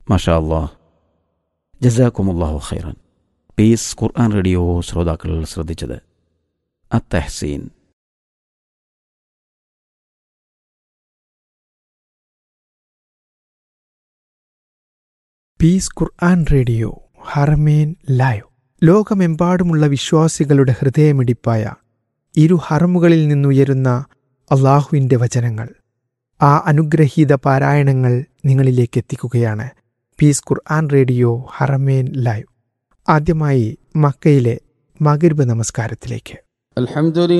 മഷാ അല്ലാ ജസാക്കുമുല്ലാഹു ഖൈറൻ piece Quran radio ശ്രോതാക്കൾ ശ്രദ്ധിച്ചത് അത്തഹ്സീൻ peace Quran radio Haramain live ലോകമെമ്പാടുമുള്ള വിശ്വാസികളുടെ ഹൃദയമിടിപ്പായ ഇരു ഹറമുകളിൽ നിന്നുയരുന്ന അള്ളാഹുവിൻ്റെ വചനങ്ങൾ ആ അനുഗ്രഹീത പാരായണങ്ങൾ നിങ്ങളിലേക്ക് എത്തിക്കുകയാണ് peace Quran radio Haramain live ആദ്യമായി മക്കയിലെ മകരിബ് നമസ്കാരത്തിലേക്ക് الحمد